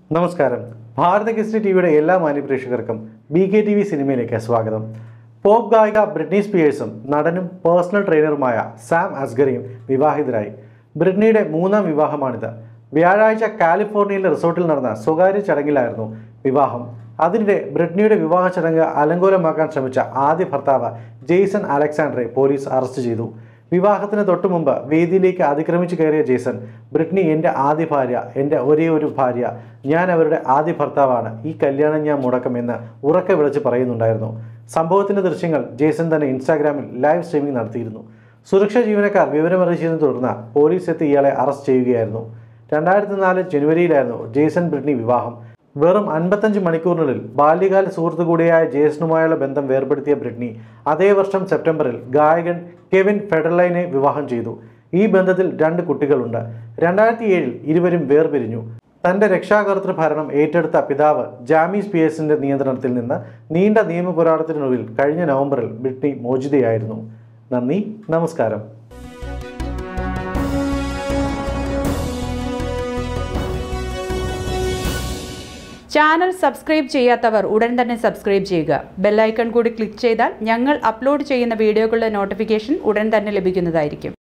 നമസ്കാരം ഭാരത കിസ്റ്റി ടിവിയുടെ എല്ലാ മാന്യപ്രേക്ഷകർക്കും ബി കെ ടി വി സിനിമയിലേക്ക് സ്വാഗതം പോപ്പ് ഗായിക ബ്രിട്നി സ്പിയേഴ്സും നടനും പേഴ്സണൽ ട്രെയിനറുമായ സാം അസ്ഗറിയും വിവാഹിതരായി ബ്രിട്നിയുടെ മൂന്നാം വിവാഹമാണിത് വ്യാഴാഴ്ച കാലിഫോർണിയയിലെ റിസോർട്ടിൽ നടന്ന സ്വകാര്യ ചടങ്ങിലായിരുന്നു വിവാഹം അതിനിടെ ബ്രിട്നിയുടെ വിവാഹ ചടങ്ങ് അലങ്കോലമാക്കാൻ ശ്രമിച്ച ആദ്യ ഭർത്താവ് ജെയ്സൺ അലക്സാണ്ടറെ പോലീസ് അറസ്റ്റ് ചെയ്തു വിവാഹത്തിന് തൊട്ടു മുമ്പ് വേദിയിലേക്ക് അതിക്രമിച്ചു കയറിയ ജേസൺ ബ്രിട്നി എൻ്റെ ആദ്യ ഭാര്യ എൻ്റെ ഒരേ ഒരു ഭാര്യ ഞാൻ അവരുടെ ആദ്യ ഭർത്താവാണ് ഈ കല്യാണം ഞാൻ മുടക്കുമെന്ന് ഉറക്കെ വിളിച്ച് പറയുന്നുണ്ടായിരുന്നു സംഭവത്തിൻ്റെ ദൃശ്യങ്ങൾ ജേസൺ തന്നെ ഇൻസ്റ്റാഗ്രാമിൽ ലൈവ് സ്ട്രീമിംഗ് നടത്തിയിരുന്നു സുരക്ഷാ ജീവനക്കാർ വിവരമറിയിച്ചതിനെ തുടർന്ന് പോലീസ് എത്തി ഇയാളെ അറസ്റ്റ് ചെയ്യുകയായിരുന്നു രണ്ടായിരത്തി നാല് ജനുവരിയിലായിരുന്നു ജേസൺ ബ്രിട്നി വിവാഹം വെറും അൻപത്തഞ്ച് മണിക്കൂറിനുള്ളിൽ ബാല്യകാല സുഹൃത്തു കൂടിയായ ജേസണുമായുള്ള ബന്ധം വേർപെടുത്തിയ ബ്രിട്നി അതേ വർഷം സെപ്റ്റംബറിൽ ഗായകൻ കെവിൻ ഫെഡർലൈനെ വിവാഹം ചെയ്തു ഈ ബന്ധത്തിൽ രണ്ട് കുട്ടികളുണ്ട് രണ്ടായിരത്തി ഏഴിൽ ഇരുവരും വേർപിരിഞ്ഞു തന്റെ രക്ഷാകർതൃ ഭരണം ഏറ്റെടുത്ത പിതാവ് ജാമി സ്പിയേഴ്സിന്റെ നിയന്ത്രണത്തിൽ നിന്ന് നീണ്ട നിയമ പോരാട്ടത്തിനൊടുവിൽ കഴിഞ്ഞ നവംബറിൽ ബ്രിട്നി മോചിതയായിരുന്നു നന്ദി നമസ്കാരം ചാനൽ സബ്സ്ക്രൈബ് ചെയ്യാത്തവർ ഉടൻ തന്നെ സബ്സ്ക്രൈബ് ചെയ്യുക ബെല്ലൈക്കൺ കൂടി ക്ലിക്ക് ചെയ്താൽ ഞങ്ങൾ അപ്ലോഡ് ചെയ്യുന്ന വീഡിയോകളുടെ നോട്ടിഫിക്കേഷൻ ഉടൻ തന്നെ ലഭിക്കുന്നതായിരിക്കും